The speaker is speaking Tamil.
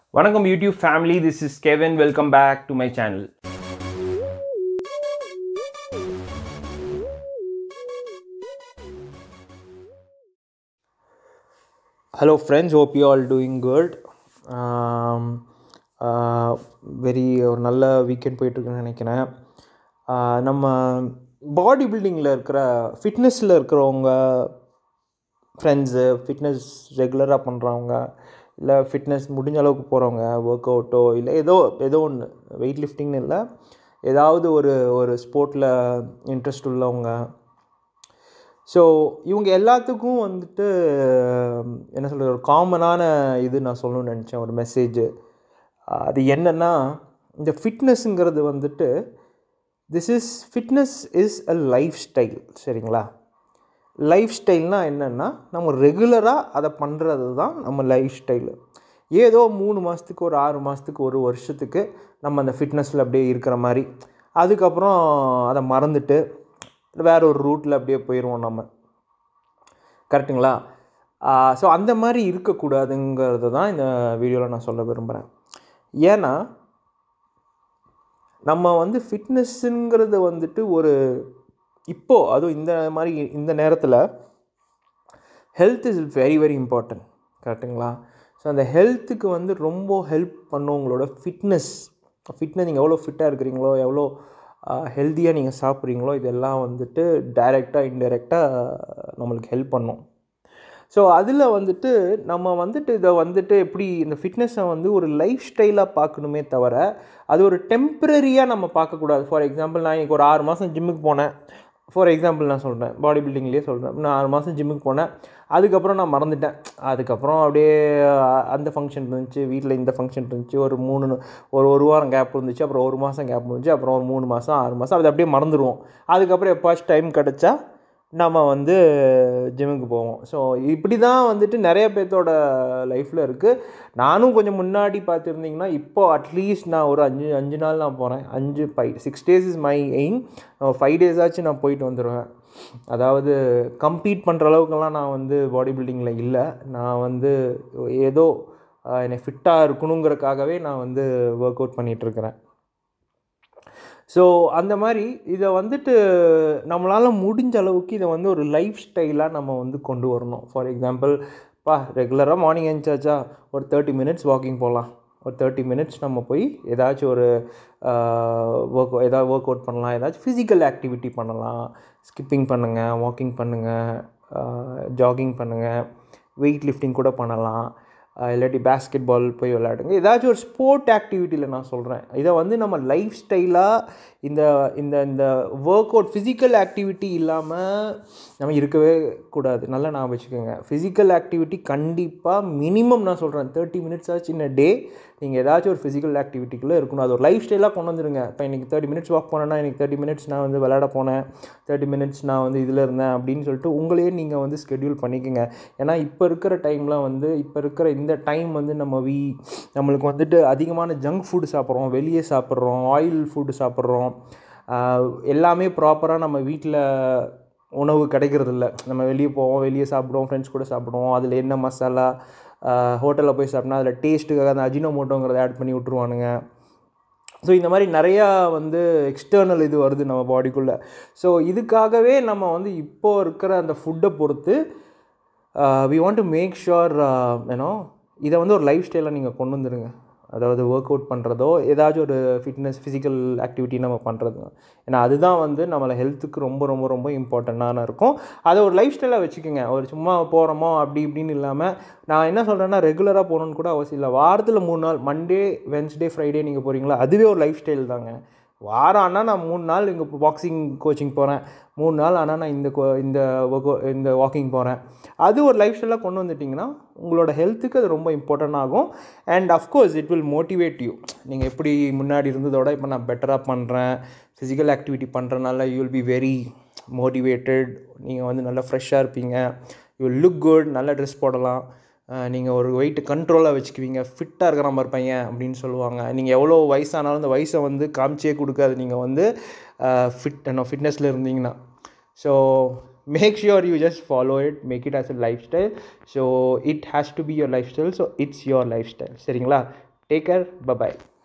வணக்கம் YouTube family this is Kevin welcome back to my channel hello friends hope you all doing good um, very ஒரு நல்ல வீக்கெண்ட் போயிட்டுருக்குன்னு நினைக்கிறேன் Uh, நம்ம பாடி பில்டிங்கில் இருக்கிற ஃபிட்னஸில் இருக்கிறவங்க ஃப்ரெண்ட்ஸு ஃபிட்னஸ் ரெகுலராக பண்ணுறவங்க இல்லை ஃபிட்னஸ் முடிஞ்ச அளவுக்கு போகிறவங்க ஒர்க் அவுட்டோ இல்லை ஏதோ ஏதோ ஒன்று வெயிட் லிஃப்டிங்னு இல்லை ஏதாவது ஒரு ஒரு ஸ்போர்ட்டில் இன்ட்ரெஸ்ட் உள்ளவங்க ஸோ இவங்க எல்லாத்துக்கும் வந்துட்டு என்ன சொல்கிறது ஒரு காமனான இது நான் சொல்லணும்னு நினச்சேன் ஒரு மெசேஜ் அது என்னென்னா இந்த ஃபிட்னஸ்ங்கிறது வந்துட்டு this is fitness is a lifestyle சரிங்களா லைஃப் ஸ்டைல்னால் என்னென்னா நம்ம ரெகுலராக அதை பண்ணுறது தான் நம்ம லைஃப் ஸ்டைலு ஏதோ மூணு மாதத்துக்கு ஒரு ஆறு மாதத்துக்கு ஒரு வருஷத்துக்கு நம்ம அந்த ஃபிட்னஸில் அப்படியே இருக்கிற மாதிரி அதுக்கப்புறம் அதை மறந்துட்டு வேற ஒரு ரூட்டில் அப்படியே போயிடுவோம் நம்ம கரெக்டுங்களா ஸோ அந்த மாதிரி இருக்கக்கூடாதுங்கிறது தான் இந்த வீடியோவில் நான் சொல்ல விரும்புகிறேன் ஏன்னா நம்ம வந்து ஃபிட்னஸ்ஸுங்கிறது வந்துட்டு ஒரு இப்போது அதுவும் இந்த மாதிரி இந்த நேரத்தில் health is very very important கரெக்டுங்களா ஸோ அந்த ஹெல்த்துக்கு வந்து ரொம்ப ஹெல்ப் பண்ணும் உங்களோட ஃபிட்னஸ் ஃபிட்னஸ் நீங்கள் எவ்வளோ ஃபிட்டாக இருக்கிறீங்களோ எவ்வளோ ஹெல்த்தியாக நீங்கள் சாப்பிட்றீங்களோ இதெல்லாம் வந்துட்டு டைரெக்டாக இன்டைரக்டாக நம்மளுக்கு ஹெல்ப் பண்ணும் ஸோ அதில் வந்துட்டு நம்ம வந்துட்டு இதை வந்துட்டு எப்படி இந்த ஃபிட்னஸை வந்து ஒரு லைஃப் ஸ்டைலாக பார்க்கணுமே தவிர அது ஒரு டெம்ப்ரரியாக நம்ம பார்க்கக்கூடாது ஃபார் எக்ஸாம்பிள் நான் இன்றைக்கி ஒரு ஆறு மாதம் ஜிம்முக்கு போனேன் ஃபார் எக்ஸாம்பிள் நான் சொல்கிறேன் பாடி பில்டிங்லேயே சொல்கிறேன் நான் ஆறு மாதம் ஜிம்முக்கு போனேன் அதுக்கப்புறம் நான் மறந்துட்டேன் அதுக்கப்புறம் அப்படியே அந்த ஃபங்க்ஷன் இருந்துச்சு வீட்டில் இந்த ஃபங்க்ஷன் இருந்துச்சு ஒரு மூணு ஒரு ஒரு வாரம் கேப் இருந்துச்சு அப்புறம் ஒரு மாதம் கேப் இருந்துச்சு அப்புறம் ஒரு மூணு மாதம் ஆறு மாதம் அது அப்படியே மறந்துடுவோம் அதுக்கப்புறம் எப்போச்சும் டைம் கிடச்சா நம்ம வந்து ஜிம்முக்கு போவோம் ஸோ இப்படி தான் வந்துட்டு நிறைய பேர்த்தோட லைஃப்பில் இருக்குது நானும் கொஞ்சம் முன்னாடி பார்த்துருந்தீங்கன்னா இப்போ அட்லீஸ்ட் நான் ஒரு அஞ்சு அஞ்சு நாள் நான் போகிறேன் அஞ்சு five six days is my aim five days ஆச்சு நான் போயிட்டு வந்துடுவேன் அதாவது கம்பீட் பண்ணுற அளவுக்கெல்லாம் நான் வந்து பாடி பில்டிங்கில் இல்லை நான் வந்து ஏதோ என்னை ஃபிட்டாக இருக்கணுங்கிறக்காகவே நான் வந்து ஒர்க் அவுட் பண்ணிகிட்ருக்கிறேன் ஸோ அந்த மாதிரி இதை வந்துட்டு நம்மளால் முடிஞ்ச அளவுக்கு இதை வந்து ஒரு லைஃப் ஸ்டைலாக நம்ம வந்து கொண்டு வரணும் ஃபார் எக்ஸாம்பிள் பா ரெகுலராக மார்னிங் எழுந்தாச்சா ஒரு தேர்ட்டி மினிட்ஸ் வாக்கிங் போகலாம் ஒரு தேர்ட்டி மினிட்ஸ் நம்ம போய் ஏதாச்சும் ஒரு ஒர்க் ஏதாவது ஒர்க் அவுட் பண்ணலாம் ஏதாச்சும் ஃபிசிக்கல் ஆக்டிவிட்டி பண்ணலாம் ஸ்கிப்பிங் பண்ணுங்கள் வாக்கிங் பண்ணுங்கள் ஜாகிங் பண்ணுங்கள் வெயிட் லிஃப்டிங் கூட பண்ணலாம் இல்லாட்டி பேஸ்கெட் பால் போய் விளையாடுங்க ஏதாச்சும் ஒரு ஸ்போர்ட் ஆக்டிவிட்டியில் நான் சொல்கிறேன் இதை வந்து நம்ம லைஃப் ஸ்டைலாக இந்த இந்த இந்த ஒர்க் அவுட் ஃபிசிக்கல் ஆக்டிவிட்டி இல்லாமல் நம்ம இருக்கவே கூடாது நல்லா நான் வச்சுக்கோங்க ஃபிசிக்கல் ஆக்டிவிட்டி கண்டிப்பாக மினிமம் நான் சொல்கிறேன் தேர்ட்டி மினிட்ஸ் ஆச்சு இன் டே நீங்கள் ஏதாச்சும் ஒரு ஃபிசிக்கல் ஆக்டிவிட்டிக்குள்ளே இருக்கணும் அது ஒரு லைஃப் ஸ்டைலாக கொண்டு வந்துருங்க இப்போ இன்றைக்கி தேர்ட்டி மினிட்ஸ் வாக் போனேன்னா இன்றைக்கி தேர்ட்டி மினிட்ஸ் நான் வந்து விளையாட போனேன் தேர்ட்டி மினிட்ஸ் நான் வந்து இதில் இருந்தேன் அப்படின்னு சொல்லிட்டு உங்களையே நீங்கள் வந்து ஸ்கெடியூல் பண்ணிக்கோங்க ஏன்னா இப்போ இருக்கிற டைமில் வந்து இப்போ இருக்கிற இந்த டைம் வந்து நம்ம வீ நம்மளுக்கு வந்துட்டு அதிகமான ஜங்க் ஃபுட்டு சாப்பிட்றோம் வெளியே சாப்பிட்றோம் ஆயில் ஃபுட்டு சாப்பிட்றோம் எல்லாமே ப்ராப்பராக நம்ம வீட்டில் உணவு கிடைக்கிறதில்ல நம்ம வெளியே போவோம் வெளியே சாப்பிடுவோம் ஃப்ரெண்ட்ஸ் கூட சாப்பிடுவோம் அதில் என்ன மசாலா ஹோட்டலில் போய் சாப்பிட்னா அதில் டேஸ்ட்டுக்காக அந்த அஜினோமோட்டோங்கிறத ஆட் பண்ணி விட்ருவானுங்க ஸோ இந்த மாதிரி நிறையா வந்து எக்ஸ்டர்னல் இது வருது நம்ம பாடிக்குள்ளே ஸோ இதுக்காகவே நம்ம வந்து இப்போது இருக்கிற அந்த ஃபுட்டை பொறுத்து we want to make sure ஏன்னோ இதை வந்து ஒரு லைஃப் ஸ்டைலாக நீங்கள் கொண்டு வந்துடுங்க அதாவது ஒர்க் அவுட் பண்ணுறதோ ஏதாச்சும் ஒரு ஃபிட்னஸ் ஃபிசிக்கல் ஆக்டிவிட்டி நம்ம பண்ணுறது ஏன்னா அதுதான் வந்து நம்மளை ஹெல்த்துக்கு ரொம்ப ரொம்ப ரொம்ப இம்பார்ட்டண்ட்டான இருக்கும் அதை ஒரு லைஃப் ஸ்டைலாக வச்சுக்கோங்க ஒரு சும்மா போகிறோமோ அப்படி இப்படின்னு இல்லாமல் நான் என்ன சொல்கிறேன்னா ரெகுலராக போகணுன்னு கூட அவசியம் இல்லை வாரத்தில் மூணு நாள் மண்டே வென்ஸ்டே ஃப்ரைடே நீங்கள் போகிறீங்களா அதுவே ஒரு லைஃப் ஸ்டைல் தாங்க வாரம் ஆனால் நான் மூணு நாள் இங்கே பாக்ஸிங் கோச்சிங் போகிறேன் மூணு நாள் ஆனால் நான் இந்த இந்த இந்த வாக்கிங் போகிறேன் அது ஒரு லைஃப் ஸ்டைலாக கொண்டு வந்துட்டிங்கன்னா உங்களோட ஹெல்த்துக்கு அது ரொம்ப இம்பார்ட்டൻ്ட் ஆகும் and of course it will motivate you நீங்கள் எப்படி முன்னாடி இருந்ததோட இப்போ நான் பெட்டராக பண்ணுறேன் ஃபிசிக்கல் ஆக்டிவிட்டி பண்ணுறனால you will be very motivated நீங்கள் வந்து நல்லா ஃப்ரெஷ்ஷாக இருப்பீங்க யூ வில் லுக் குட் நல்ல ட்ரெஸ் போடலாம் நீங்கள் ஒரு வெயிட் கண்ட்ரோலாக வச்சுக்குவீங்க ஃபிட்டாக இருக்கிற மாதிரி பையன் அப்படின்னு சொல்லுவாங்க நீங்கள் எவ்வளோ வயசானாலும் அந்த வயசை வந்து காமிச்சே கொடுக்காது நீங்கள் வந்து ஃபிட் என்ன ஃபிட்னஸில் இருந்தீங்கன்னா so make sure you just follow it make it as a lifestyle so it has to be your lifestyle so it's your lifestyle சரிங்களா டேக் கேர் பபாய்